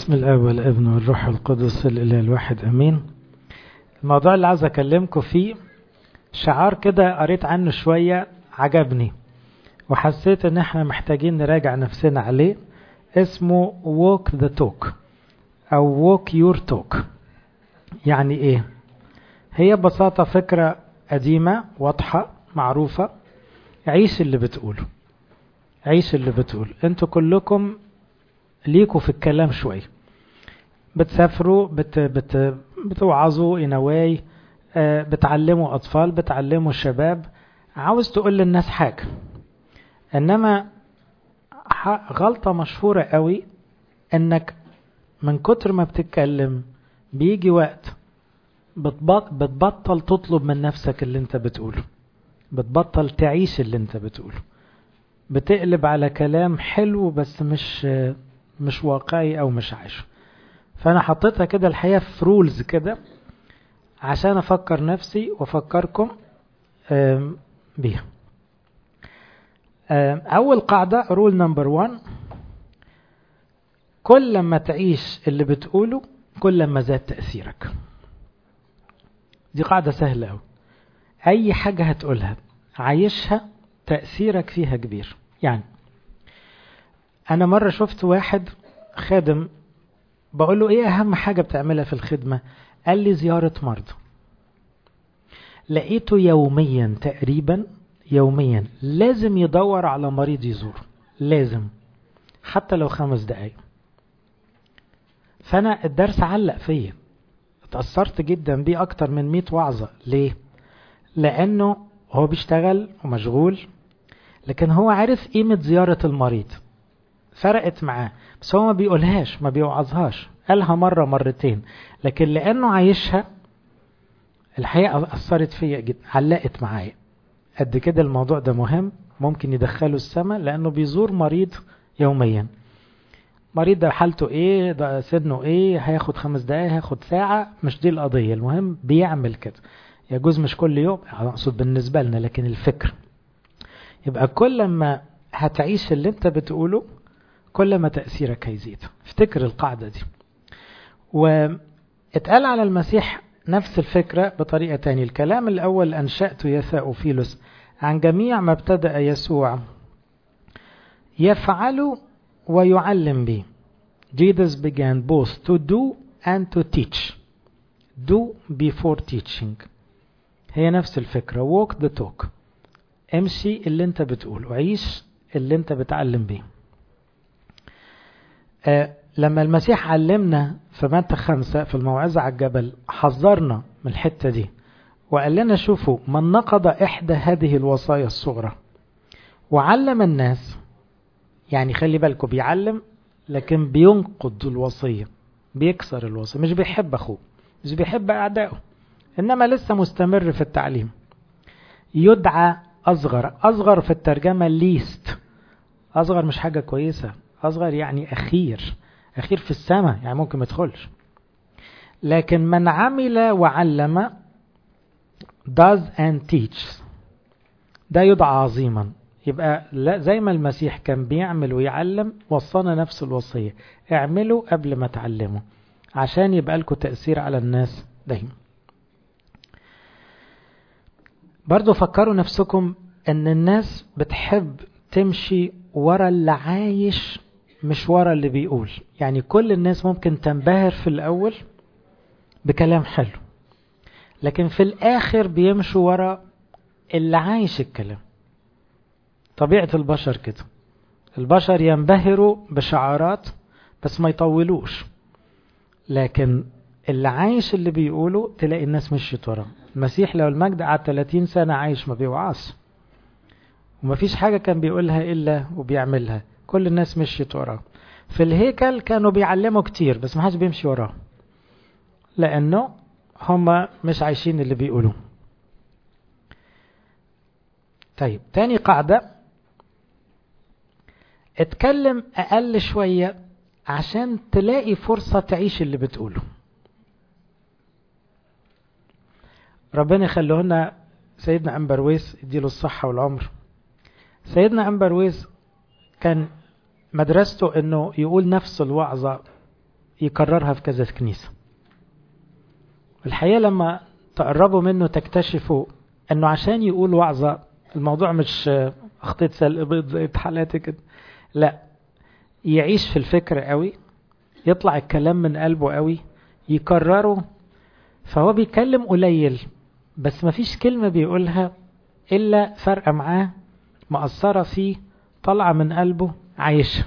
بسم الله والابن والروح القدس الاله الواحد امين الموضوع اللي عايز اكلمكم فيه شعار كده قريت عنه شوية عجبني وحسيت ان احنا محتاجين نراجع نفسنا عليه اسمه walk the talk او walk your talk يعني ايه هي ببساطة فكرة قديمة واضحة معروفة عيش اللي بتقوله عيش اللي بتقول انتوا كلكم ليكوا في الكلام شوية بتسافروا بت بت بتوعظوا إنواي بتعلموا أطفال بتعلموا الشباب عاوز تقول للناس حاجة إنما غلطة مشهورة قوي إنك من كتر ما بتتكلم بيجي وقت بتبطل تطلب من نفسك اللي انت بتقوله بتبطل تعيش اللي انت بتقوله بتقلب على كلام حلو بس مش مش واقعي او مش عايشه فانا حطيتها كده الحقيقه في رولز كده عشان افكر نفسي وافكركم بيها اول قاعده رول نمبر 1 كل لما تعيش اللي بتقوله كل لما زاد تاثيرك دي قاعده سهله قوي اي حاجه هتقولها عايشها تاثيرك فيها كبير يعني انا مره شفت واحد خادم بقول له ايه اهم حاجه بتعملها في الخدمه قال لي زياره مرضى لقيته يوميا تقريبا يوميا لازم يدور على مريض يزوره لازم حتى لو خمس دقايق فانا الدرس علق فيا اتأثرت جدا بيه اكتر من 100 وعظة ليه لانه هو بيشتغل ومشغول لكن هو عارف قيمة زيارة المريض فرقت معاه بس هو ما بيقولهاش ما بيوعظهاش قالها مرة مرتين لكن لأنه عايشها الحقيقة أثرت فيا جدا علقت معايا قد كده الموضوع ده مهم ممكن يدخله السماء لأنه بيزور مريض يوميا مريض ده حالته ايه ده سنه ايه هياخد خمس دقايق هياخد ساعة مش دي القضية المهم بيعمل كده يجوز مش كل يوم اقصد بالنسبة لنا لكن الفكر يبقى كل ما هتعيش اللي انت بتقوله كل ما تأثيرك هيزيد افتكر القاعدة دي واتقال على المسيح نفس الفكرة بطريقة تانية الكلام الأول أنشأت يا ثاؤفيلوس عن جميع ما ابتدأ يسوع يفعل ويعلم به Jesus began both to do and to teach do before teaching هي نفس الفكرة walk the talk امشي اللي انت بتقوله عيش اللي انت بتعلم بيه آه لما المسيح علمنا في متى خمسة في الموعظة على الجبل حذرنا من الحتة دي وقال لنا شوفوا من نقض إحدى هذه الوصايا الصغرى وعلم الناس يعني خلي بالكم بيعلم لكن بينقض الوصية بيكسر الوصية مش بيحب أخوه مش بيحب أعدائه إنما لسه مستمر في التعليم يدعى أصغر أصغر في الترجمة ليست أصغر مش حاجة كويسة أصغر يعني أخير أخير في السماء يعني ممكن ما يدخلش لكن من عمل وعلم does and teaches ده يدعى عظيما يبقى لا زي ما المسيح كان بيعمل ويعلم وصانا نفس الوصية اعملوا قبل ما تعلموا عشان يبقى لكم تأثير على الناس دايما برضو فكروا نفسكم ان الناس بتحب تمشي ورا اللي عايش مش ورا اللي بيقول يعني كل الناس ممكن تنبهر في الأول بكلام حلو لكن في الآخر بيمشوا ورا اللي عايش الكلام طبيعة البشر كده البشر ينبهروا بشعارات بس ما يطولوش لكن اللي عايش اللي بيقوله تلاقي الناس مشيت وراه المسيح لو المجد قعد 30 سنة عايش ما بيوعظ ومفيش حاجة كان بيقولها إلا وبيعملها كل الناس مشيت وراه في الهيكل كانوا بيعلموا كتير بس ما حدش بيمشي وراه لأنه هم مش عايشين اللي بيقولوه طيب تاني قاعدة اتكلم أقل شوية عشان تلاقي فرصة تعيش اللي بتقوله ربنا يخليه لنا سيدنا أمبرويس يديله الصحة والعمر سيدنا أمبرويس كان مدرسته انه يقول نفس الوعظة يكررها في كذا كنيسة الحقيقة لما تقربوا منه تكتشفوا انه عشان يقول وعظة الموضوع مش اخطيت سلق بيض زي حالاتي كده لا يعيش في الفكر قوي يطلع الكلام من قلبه قوي يكرره فهو بيتكلم قليل بس مفيش كلمة بيقولها إلا فرقة معاه مأثرة فيه طالعة من قلبه عايشة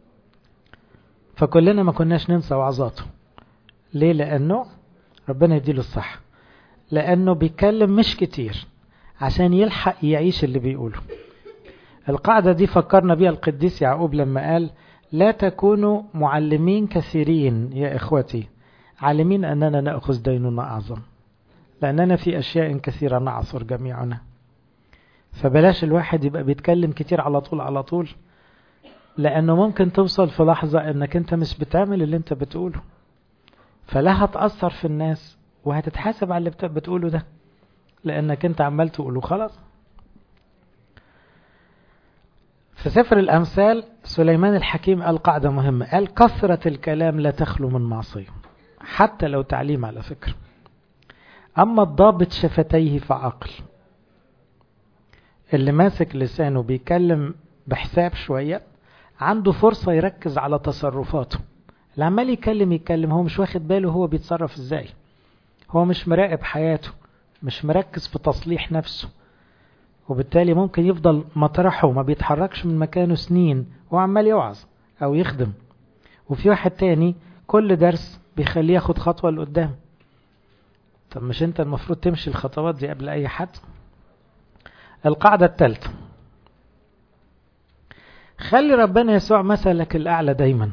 فكلنا ما كناش ننسى وعظاته ليه لأنه ربنا يديله الصح لأنه بيتكلم مش كتير عشان يلحق يعيش اللي بيقوله القاعدة دي فكرنا بيها القديس يعقوب لما قال لا تكونوا معلمين كثيرين يا إخوتي عالمين أننا نأخذ ديننا أعظم لأننا في أشياء كثيرة نعصر جميعنا فبلاش الواحد يبقى بيتكلم كتير على طول على طول لأنه ممكن توصل في لحظة أنك أنت مش بتعمل اللي أنت بتقوله فلا هتأثر في الناس وهتتحاسب على اللي بتقوله ده لأنك أنت عمال تقوله خلاص في سفر الأمثال سليمان الحكيم قال قاعدة مهمة قال كثرة الكلام لا تخلو من معصية حتى لو تعليم على فكرة أما الضابط شفتيه فعقل اللي ماسك لسانه بيكلم بحساب شوية عنده فرصة يركز على تصرفاته اللي عمال يكلم يتكلم هو مش واخد باله هو بيتصرف ازاي هو مش مراقب حياته مش مركز في تصليح نفسه وبالتالي ممكن يفضل مطرحه ما بيتحركش من مكانه سنين وهو عمال يوعظ او يخدم وفي واحد تاني كل درس بيخليه ياخد خطوة لقدام طب مش انت المفروض تمشي الخطوات دي قبل اي حد القاعدة الثالثة خلي ربنا يسوع مثلك الأعلى دايما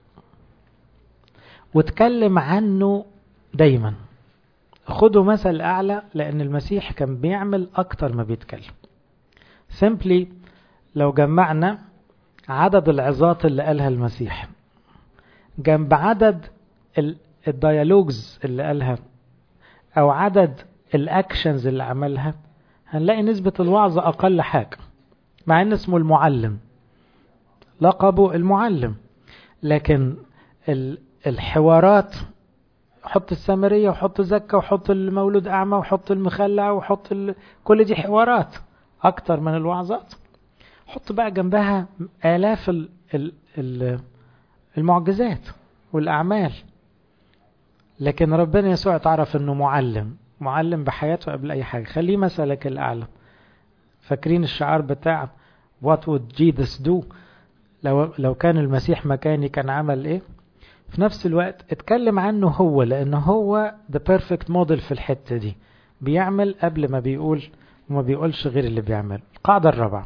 وتكلم عنه دايما خدوا مثل أعلى لأن المسيح كان بيعمل أكتر ما بيتكلم simply لو جمعنا عدد العظات اللي قالها المسيح جنب عدد الديالوجز اللي قالها أو عدد الأكشنز اللي عملها هنلاقي نسبة الوعظ أقل حاجة مع أن اسمه المعلم لقبه المعلم لكن الحوارات حط السامرية وحط زكا وحط المولود أعمى وحط المخلع وحط ال... كل دي حوارات أكتر من الوعظات حط بقى جنبها آلاف ال... ال... ال... المعجزات والأعمال لكن ربنا يسوع تعرف أنه معلم معلم بحياته قبل أي حاجة خليه مثلك الأعلى فاكرين الشعار بتاع what would Jesus do لو, لو كان المسيح مكاني كان عمل ايه في نفس الوقت اتكلم عنه هو لأنه هو the perfect model في الحتة دي بيعمل قبل ما بيقول وما بيقولش غير اللي بيعمل القاعدة الرابعة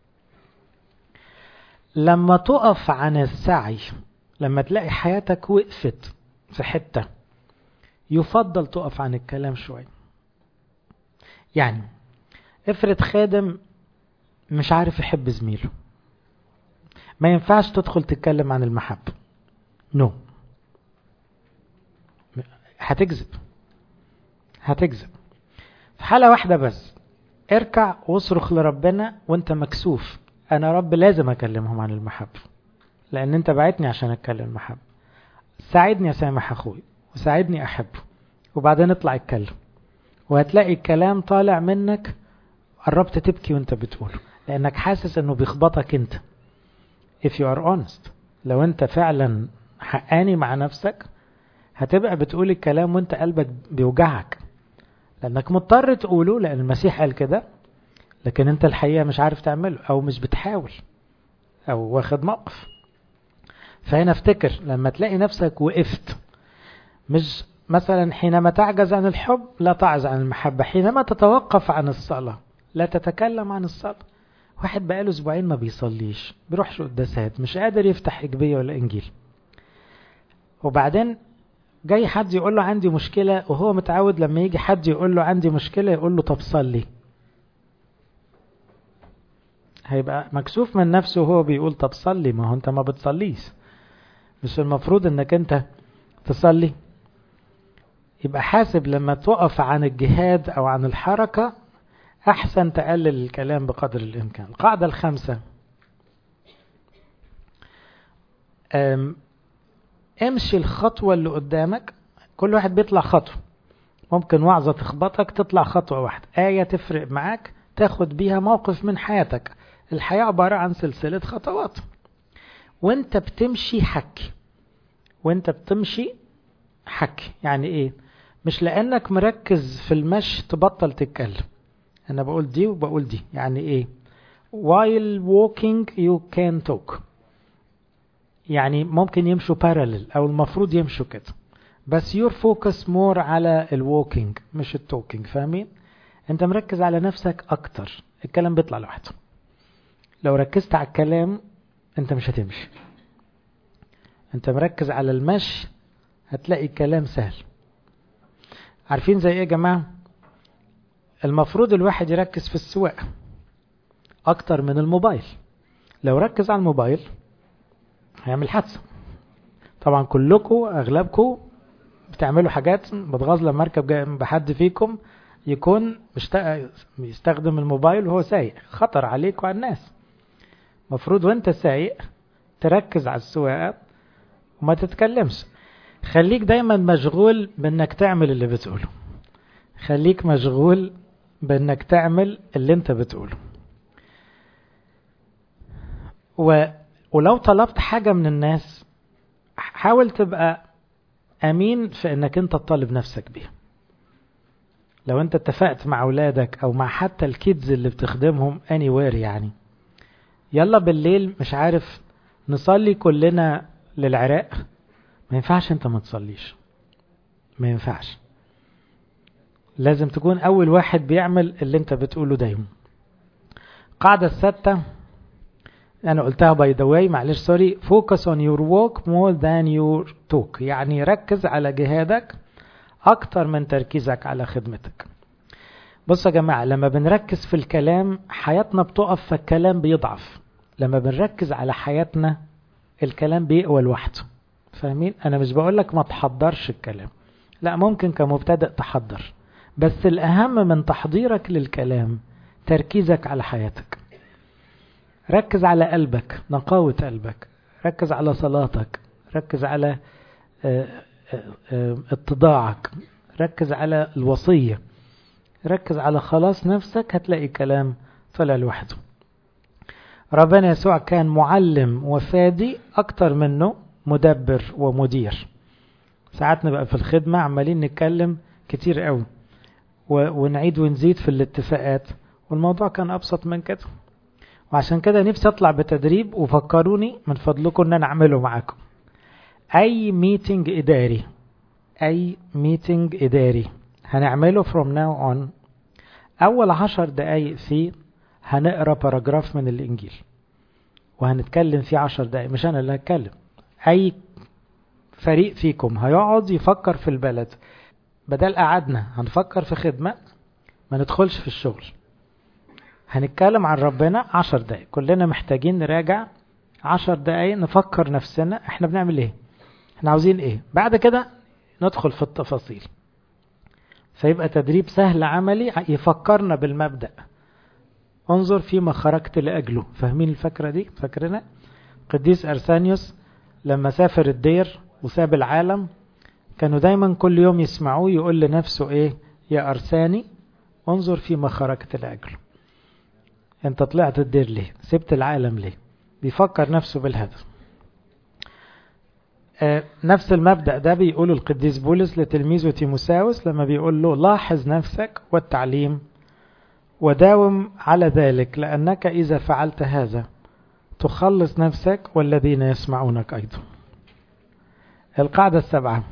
لما تقف عن السعي لما تلاقي حياتك وقفت في حتة يفضل تقف عن الكلام شوية يعني افرض خادم مش عارف يحب زميله ما ينفعش تدخل تتكلم عن المحبة نو no. هتكذب هتكذب في حالة واحدة بس اركع واصرخ لربنا وانت مكسوف انا رب لازم اكلمهم عن المحبة لان انت بعتني عشان اتكلم المحبة ساعدني اسامح اخوي وساعدني احبه وبعدين اطلع اتكلم وهتلاقي الكلام طالع منك قربت تبكي وانت بتقوله لانك حاسس انه بيخبطك انت if you are honest لو انت فعلا حقاني مع نفسك هتبقى بتقول الكلام وانت قلبك بيوجعك لانك مضطر تقوله لان المسيح قال كده لكن انت الحقيقة مش عارف تعمله او مش بتحاول او واخد موقف فهنا افتكر لما تلاقي نفسك وقفت مش مثلا حينما تعجز عن الحب لا تعجز عن المحبة حينما تتوقف عن الصلاة لا تتكلم عن الصلاة واحد بقاله اسبوعين ما بيصليش بيروحش قداسات مش قادر يفتح إجبية ولا إنجيل وبعدين جاي حد يقول له عندي مشكلة وهو متعود لما يجي حد يقول له عندي مشكلة يقول له طب صلي هيبقى مكسوف من نفسه وهو بيقول طب صلي ما هو انت ما بتصليش مش المفروض انك انت تصلي يبقى حاسب لما تقف عن الجهاد او عن الحركة احسن تقلل الكلام بقدر الامكان القاعدة الخامسة امشي الخطوة اللي قدامك كل واحد بيطلع خطوة ممكن وعظة تخبطك تطلع خطوة واحدة آية تفرق معاك تاخد بيها موقف من حياتك الحياة عبارة عن سلسلة خطوات وانت بتمشي حكي وانت بتمشي حكي يعني ايه مش لانك مركز في المشي تبطل تتكلم انا بقول دي وبقول دي يعني ايه while walking you can talk يعني ممكن يمشوا parallel او المفروض يمشوا كده بس your focus more على الووكينج مش التوكينج فاهمين انت مركز على نفسك اكتر الكلام بيطلع لوحده لو ركزت على الكلام انت مش هتمشي انت مركز على المشي هتلاقي الكلام سهل عارفين زي ايه يا جماعة المفروض الواحد يركز في السواقة اكتر من الموبايل لو ركز على الموبايل هيعمل حادثة طبعا كلكم اغلبكم بتعملوا حاجات بتغاظ لما اركب جنب حد فيكم يكون بيستخدم الموبايل وهو سايق خطر عليك وعلى الناس مفروض وانت سايق تركز على السواقة وما تتكلمش خليك دايما مشغول بانك تعمل اللي بتقوله خليك مشغول بانك تعمل اللي انت بتقوله و... ولو طلبت حاجة من الناس حاول تبقى امين في انك انت تطالب نفسك بيها لو انت اتفقت مع اولادك او مع حتى الكيدز اللي بتخدمهم anywhere يعني يلا بالليل مش عارف نصلي كلنا للعراق ما ينفعش انت ما تصليش ما ينفعش لازم تكون اول واحد بيعمل اللي انت بتقوله دايما قاعدة الستة انا قلتها باي ذا واي معلش سوري فوكس اون يور ووك مور ذان يور توك يعني ركز على جهادك اكتر من تركيزك على خدمتك بصوا يا جماعة لما بنركز في الكلام حياتنا بتقف فالكلام بيضعف لما بنركز على حياتنا الكلام بيقوى لوحده فاهمين انا مش بقولك ما تحضرش الكلام لا ممكن كمبتدئ تحضر بس الاهم من تحضيرك للكلام تركيزك على حياتك ركز على قلبك نقاوة قلبك ركز على صلاتك ركز على اتضاعك ركز على الوصية ركز على خلاص نفسك هتلاقي كلام طلع لوحده ربنا يسوع كان معلم وفادي أكتر منه مدبر ومدير ساعات نبقى في الخدمة عمالين نتكلم كتير قوي ونعيد ونزيد في الاتفاقات والموضوع كان أبسط من كده وعشان كده نفسي أطلع بتدريب وفكروني من فضلكم أن أنا أعمله معاكم أي ميتنج إداري أي ميتنج إداري هنعمله from now on أول عشر دقايق فيه هنقرا باراجراف من الإنجيل وهنتكلم فيه عشر دقايق مش أنا اللي هتكلم أي فريق فيكم هيقعد يفكر في البلد بدل قعدنا هنفكر في خدمة ما ندخلش في الشغل هنتكلم عن ربنا عشر دقايق كلنا محتاجين نراجع عشر دقايق نفكر نفسنا احنا بنعمل ايه احنا عاوزين ايه بعد كده ندخل في التفاصيل فيبقى تدريب سهل عملي يفكرنا بالمبدأ انظر فيما خرجت لأجله فاهمين الفكرة دي فاكرنا قديس أرسانيوس لما سافر الدير وساب العالم كانوا دايما كل يوم يسمعوه يقول لنفسه ايه يا أرساني انظر فيما خرجت لأجله انت طلعت الدير ليه سبت العالم ليه بيفكر نفسه بالهدف آه نفس المبدأ ده بيقوله القديس بولس لتلميذه تيموساوس لما بيقول له لاحظ نفسك والتعليم وداوم على ذلك لأنك إذا فعلت هذا تخلص نفسك والذين يسمعونك أيضا القاعدة السبعة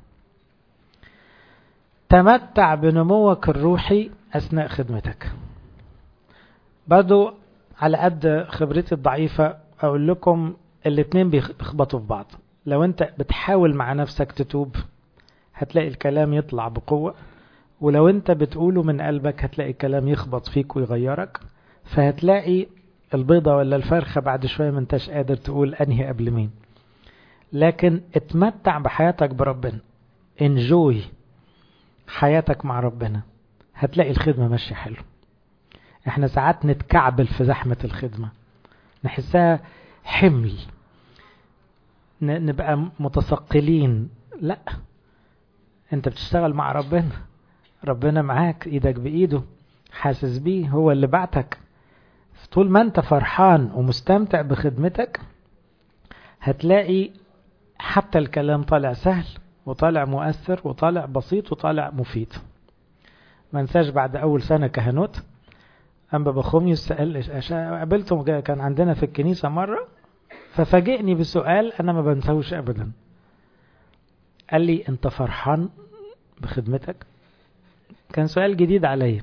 تمتع بنموك الروحي أثناء خدمتك برضو على قد خبرتي الضعيفة أقول لكم الاتنين بيخبطوا في بعض لو انت بتحاول مع نفسك تتوب هتلاقي الكلام يطلع بقوة ولو انت بتقوله من قلبك هتلاقي الكلام يخبط فيك ويغيرك فهتلاقي البيضة ولا الفرخة بعد شوية ما انتش قادر تقول انهي قبل مين لكن اتمتع بحياتك بربنا انجوي حياتك مع ربنا هتلاقي الخدمة ماشية حلو احنا ساعات نتكعبل في زحمة الخدمة نحسها حمل نبقى متثقلين لا انت بتشتغل مع ربنا ربنا معاك ايدك بايده حاسس بيه هو اللي بعتك طول ما انت فرحان ومستمتع بخدمتك هتلاقي حتى الكلام طالع سهل وطالع مؤثر وطالع بسيط وطالع مفيد ما انساش بعد اول سنة كهنوت أنبا بخوميوس سأل قابلته كان عندنا في الكنيسة مرة ففاجئني بسؤال أنا ما بنساهوش أبدا قال لي أنت فرحان بخدمتك كان سؤال جديد عليا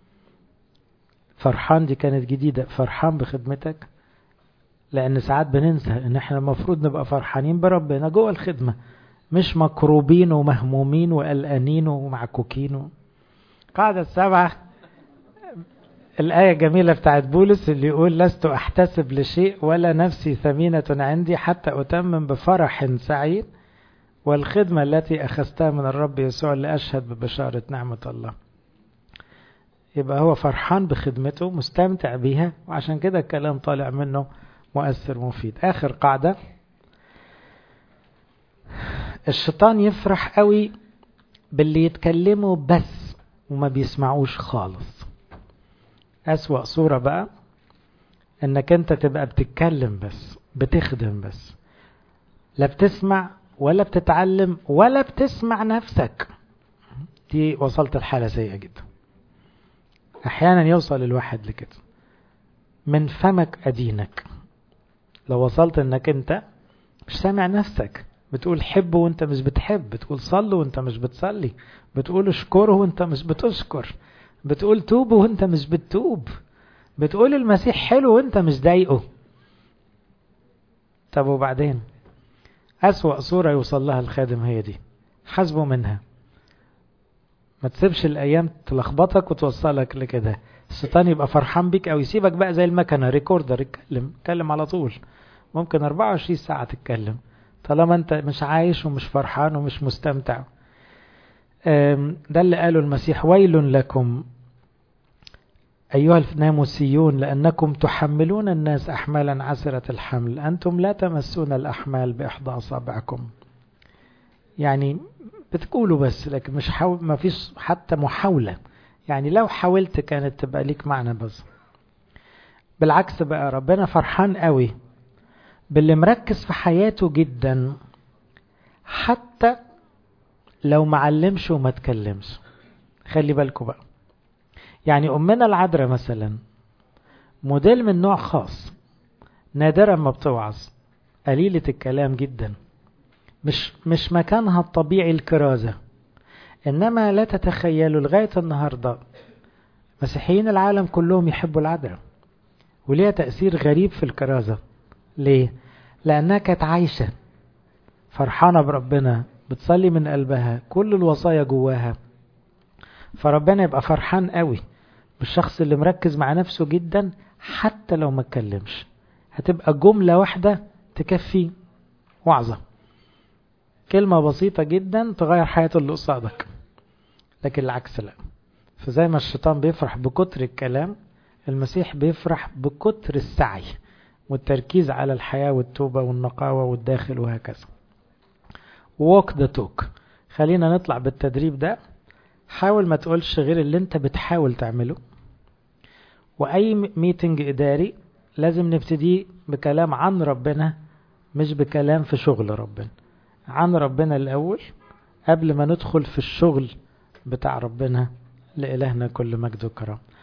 فرحان دي كانت جديدة فرحان بخدمتك لأن ساعات بننسى إن إحنا المفروض نبقى فرحانين بربنا جوه الخدمة مش مكروبين ومهمومين وقلقانين ومعكوكين قاعدة السبعة الآية الجميلة بتاعت بولس اللي يقول لست أحتسب لشيء ولا نفسي ثمينة عندي حتى أتمم بفرح سعيد والخدمة التي أخذتها من الرب يسوع لأشهد ببشارة نعمة الله يبقى هو فرحان بخدمته مستمتع بيها وعشان كده الكلام طالع منه مؤثر مفيد آخر قاعدة الشيطان يفرح قوي باللي يتكلموا بس وما بيسمعوش خالص أسوأ صورة بقى انك انت تبقى بتتكلم بس بتخدم بس لا بتسمع ولا بتتعلم ولا بتسمع نفسك دي وصلت الحالة سيئة جدا احيانا يوصل الواحد لكده من فمك ادينك لو وصلت انك انت مش سامع نفسك بتقول حب وانت مش بتحب بتقول صل وانت مش بتصلي بتقول اشكره وانت مش بتشكر بتقول توب وانت مش بتتوب بتقول المسيح حلو وانت مش ضايقه طب وبعدين أسوأ صورة يوصل لها الخادم هي دي حاسبه منها ما تسيبش الأيام تلخبطك وتوصلك لكده الشيطان يبقى فرحان بيك أو يسيبك بقى زي المكنة ريكوردر اتكلم اتكلم على طول ممكن 24 ساعة تتكلم طالما انت مش عايش ومش فرحان ومش مستمتع ده اللي قاله المسيح ويل لكم أيها الناموسيون لأنكم تحملون الناس أحمالا عسرة الحمل أنتم لا تمسون الأحمال بإحدى أصابعكم يعني بتقولوا بس لكن مش حاول ما فيش حتى محاولة يعني لو حاولت كانت تبقى ليك معنى بس بالعكس بقى ربنا فرحان قوي باللي مركز في حياته جدا حتى لو معلمش وما تكلمش خلي بالكم بقى يعني أمنا العذراء مثلا موديل من نوع خاص نادرا ما بتوعظ قليلة الكلام جدا مش مش مكانها الطبيعي الكرازة إنما لا تتخيلوا لغاية النهاردة مسيحيين العالم كلهم يحبوا العذراء وليها تأثير غريب في الكرازة ليه؟ لأنها كانت عايشة فرحانة بربنا بتصلي من قلبها كل الوصايا جواها فربنا يبقى فرحان قوي بالشخص اللي مركز مع نفسه جدا حتى لو ما اتكلمش هتبقى جملة واحدة تكفي وعظة كلمة بسيطة جدا تغير حياة اللي قصادك لكن العكس لا فزي ما الشيطان بيفرح بكتر الكلام المسيح بيفرح بكتر السعي والتركيز على الحياة والتوبة والنقاوة والداخل وهكذا walk the talk خلينا نطلع بالتدريب ده حاول ما تقولش غير اللي انت بتحاول تعمله واي ميتنج اداري لازم نبتدي بكلام عن ربنا مش بكلام في شغل ربنا عن ربنا الاول قبل ما ندخل في الشغل بتاع ربنا لإلهنا كل مجد وكرم